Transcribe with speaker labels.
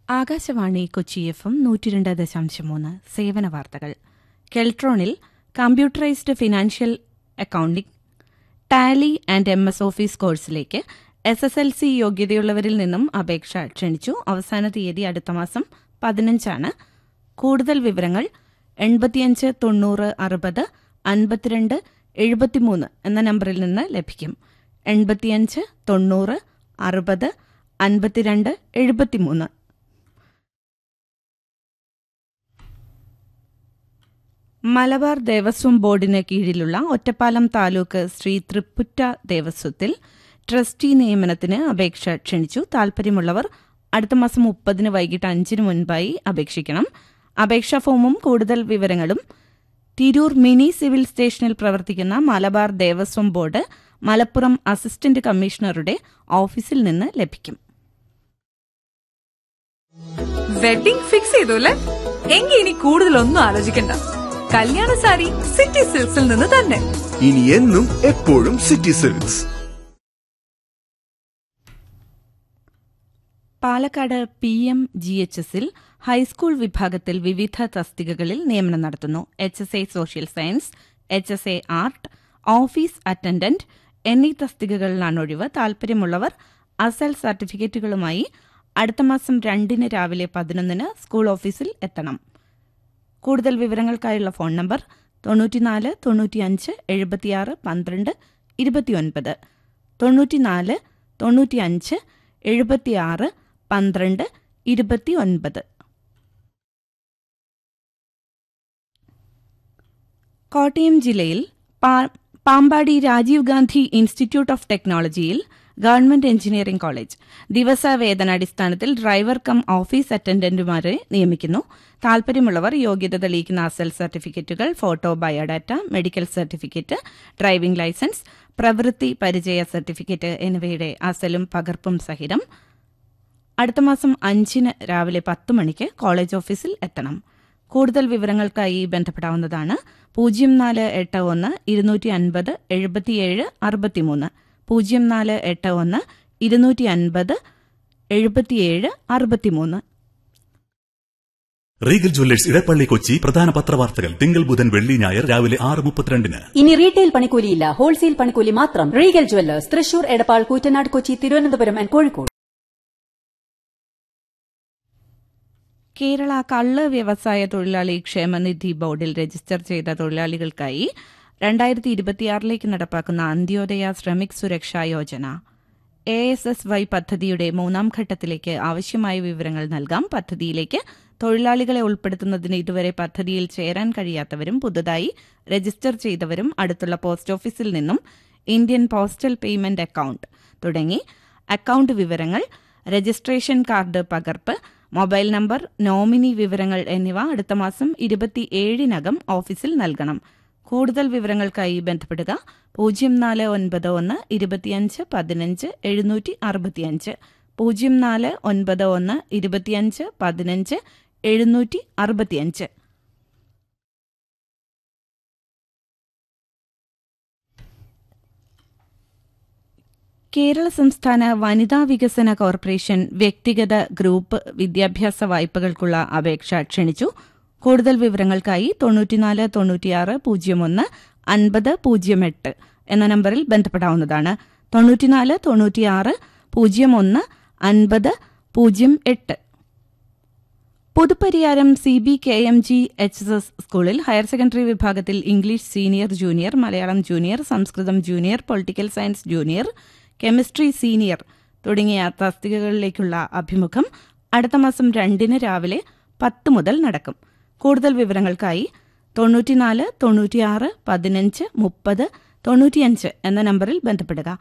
Speaker 1: Akashvani Kochi FM എം നൂറ്റിരണ്ട് ദശാംശം മൂന്ന് സേവന വാർത്തകൾ കെൽട്രോണിൽ computerised financial accounting Tally and MS office ഓഫീസ് കോഴ്സിലേക്ക് എസ് എസ് എൽ സി യോഗ്യതയുള്ളവരിൽ നിന്നും അപേക്ഷ ക്ഷണിച്ചു അവസാന തീയതി അടുത്ത മാസം പതിനഞ്ചാണ് കൂടുതൽ വിവരങ്ങൾ എൺപത്തിയഞ്ച് തൊണ്ണൂറ് അറുപത് അൻപത്തിരണ്ട് എഴുപത്തിമൂന്ന് എന്ന നമ്പറിൽ നിന്ന് ലഭിക്കും എൺപത്തിയഞ്ച് തൊണ്ണൂറ് അറുപത് അൻപത്തിരണ്ട് എഴുപത്തിമൂന്ന് മലബാർ ദേവസ്വം ബോർഡിന് കീഴിലുള്ള ഒറ്റപ്പാലം താലൂക്ക് ശ്രീ തൃപ്പുറ്റ ദേവസ്വത്തിൽ ട്രസ്റ്റി നിയമനത്തിന് അപേക്ഷ ക്ഷണിച്ചു താൽപര്യമുള്ളവർ അടുത്ത മാസം മുപ്പതിന് വൈകിട്ട് അഞ്ചിന് മുൻപായി അപേക്ഷിക്കണം അപേക്ഷാ ഫോമും കൂടുതൽ വിവരങ്ങളും തിരൂർ മിനി സിവിൽ സ്റ്റേഷനിൽ പ്രവർത്തിക്കുന്ന മലബാർ ദേവസ്വം ബോർഡ് മലപ്പുറം അസിസ്റ്റന്റ് കമ്മീഷണറുടെ ഓഫീസിൽ നിന്ന് ലഭിക്കും
Speaker 2: വെഡിംഗ് ഫിക്സ് ചെയ്തു അല്ലേ എങ്കിൽ ഇനി കൂടുതലൊന്നും ആലോചിക്കണ്ട കല്യാണ സാരി സിറ്റി സിൽക്സിൽ നിന്ന് തന്നെ
Speaker 3: ഇനി എന്നും എപ്പോഴും city silks
Speaker 1: Palakkad P M G H എസിൽ ഹൈസ്കൂൾ വിഭാഗത്തിൽ വിവിധ തസ്തികകളിൽ നിയമനം നടത്തുന്നു H S A social science H S A art office attendant എന്നീ തസ്തികകളിലാണ് ഒഴിവ് താൽപര്യമുള്ളവർ അസൽ സർട്ടിഫിക്കറ്റുകളുമായി അടുത്ത മാസം രണ്ടിന് രാവിലെ പതിനൊന്നിന് സ്കൂൾ ഓഫീസിൽ എത്തണം കൂടുതൽ വിവരങ്ങൾക്കായുള്ള ഫോൺ നമ്പർ തൊണ്ണൂറ്റിനാല് തൊണ്ണൂറ്റിയഞ്ച് എഴുപത്തിയാറ് പന്ത്രണ്ട് ഇരുപത്തിയൊൻപത് തൊണ്ണൂറ്റിനാല് തൊണ്ണൂറ്റിയഞ്ച് എഴുപത്തിയാറ് പന്ത്രണ്ട് ഇരുപത്തിയൊൻപത് കോട്ടയം ജില്ലയിൽ പാ- പാമ്പാടി രാജീവ് ഗാന്ധി ഇൻസ്റ്റിറ്റ്യൂട്ട് ഓഫ് ടെക്നോളജിയിൽ ഗവൺമെന്റ് എഞ്ചിനീയറിംഗ് കോളേജ് ദിവസ വേതനാടിസ്ഥാനത്തിൽ ഡ്രൈവർ കം ഓഫീസ് അറ്റൻഡന്റുമാരെ നിയമിക്കുന്നു താൽപര്യമുള്ളവർ യോഗ്യത തെളിയിക്കുന്ന അസൽ സർട്ടിഫിക്കറ്റുകൾ photo biodata medical certificate driving licence പ്രവൃത്തി പരിചയ സർട്ടിഫിക്കറ്റ് എന്നിവയുടെ അസലും പകർപ്പും സഹിതം അടുത്ത മാസം അഞ്ചിന് രാവിലെ പത്ത് മണിക്ക് കോളേജ് ഓഫീസിൽ എത്തണം കൂടുതൽ വിവരങ്ങൾക്കായി ബന്ധപ്പെടാവുന്നതാണ് പൂജ്യം നാല് എട്ട് ഒന്ന് ഇരുന്നൂറ്റി അൻപത് എഴുപത്തിയേഴ് അറുപത്തിമൂന്ന് പൂജ്യം നാല് എട്ട് ഒന്ന് ഇരുന്നൂറ്റി അൻപത് എഴുപത്തിയേഴ് അറുപത്തിമൂന്ന്
Speaker 4: റീഗൽ ജ്വല്ലേഴ്സ് ഇടപ്പള്ളി കൊച്ചി പ്രധാന പത്രവാർത്തകൾ തിങ്കൾ ബുധൻ വെള്ളി ഞായർ രാവിലെ ആറ് മുപ്പത്തിരണ്ടിന്
Speaker 5: ഇനി റീറ്റെയിൽ പണിക്കൂലിയില്ല ഹോൾസെയിൽ പണിക്കൂലി മാത്രം regal jewellers Thrissur Edappal Koottanad Kochi Thiruvananthapuram and Kozhikode
Speaker 1: Kerala കള്ള് വ്യവസായ തൊഴിലാളി ക്ഷേമനിധി ബോർഡിൽ രജിസ്റ്റർ ചെയ്ത തൊഴിലാളികൾക്കായി രണ്ടായിരത്തി ഇരുപത്തിയാറിലേക്ക് നടപ്പാക്കുന്ന Antyodaya Shramik Suraksha Yojana A S S Y പദ്ധതിയുടെ മൂന്നാം ഘട്ടത്തിലേക്ക് ആവശ്യമായ വിവരങ്ങൾ നൽകാം പദ്ധതിയിലേക്ക് തൊഴിലാളികളെ ഉൾപ്പെടുത്തുന്നതിന് ഇതുവരെ പദ്ധതിയിൽ ചേരാൻ കഴിയാത്തവരും പുതുതായി രജിസ്റ്റർ ചെയ്തവരും അടുത്തുള്ള പോസ്റ്റ് ഓഫീസിൽ നിന്നും ഇന്ത്യൻ പോസ്റ്റൽ പേയ്മെന്റ് അക്കൌണ്ട് തുടങ്ങി അക്കൌണ്ട് വിവരങ്ങൾ രജിസ്ട്രേഷൻ കാർഡ് പകർപ്പ് മൊബൈൽ നമ്പർ നോമിനി വിവരങ്ങൾ എന്നിവ അടുത്ത മാസം ഇരുപത്തിയേഴിനകം ഓഫീസിൽ നൽകണം കൂടുതൽ വിവരങ്ങൾക്കായി ബന്ധപ്പെടുക പൂജ്യം നാല് ഒൻപത് ഒന്ന് ഇരുപത്തിയഞ്ച് പതിനഞ്ച് എഴുന്നൂറ്റി അറുപത്തിയഞ്ച് പൂജ്യം നാല് ഒൻപത് ഒന്ന് ഇരുപത്തിയഞ്ച് പതിനഞ്ച് എഴുന്നൂറ്റി അറുപത്തിയഞ്ച് കേരള സംസ്ഥാന വനിതാ വികസന കോർപ്പറേഷൻ വ്യക്തിഗത ഗ്രൂപ്പ് വിദ്യാഭ്യാസ വായ്പകൾക്കുള്ള അപേക്ഷ ക്ഷണിച്ചു കൂടുതൽ വിവരങ്ങൾക്കായി തൊണ്ണൂറ്റിനാല് തൊണ്ണൂറ്റിയാറ് പൂജ്യം ഒന്ന് അൻപത് പൂജ്യം എട്ട് എന്ന നമ്പറിൽ ബന്ധപ്പെടാവുന്നതാണ് തൊണ്ണൂറ്റിനാല് തൊണ്ണൂറ്റിയാറ് പൂജ്യം ഒന്ന് അൻപത് പൂജ്യം എട്ട് Puthuppariyaram C B K M G H S S സ്കൂളിൽ ഹയർ സെക്കൻഡറി വിഭാഗത്തിൽ English senior junior Malayalam junior Samskritham junior political science junior chemistry senior തുടങ്ങിയ തസ്തികകളിലേക്കുള്ള അഭിമുഖം അടുത്ത മാസം രണ്ടിന് രാവിലെ പത്ത് മുതൽ നടക്കും കൂടുതൽ വിവരങ്ങൾക്കായി തൊണ്ണൂറ്റിനാല് തൊണ്ണൂറ്റിയാറ് പതിനഞ്ച് മുപ്പത് തൊണ്ണൂറ്റിയഞ്ച് എന്ന നമ്പറിൽ ബന്ധപ്പെടുക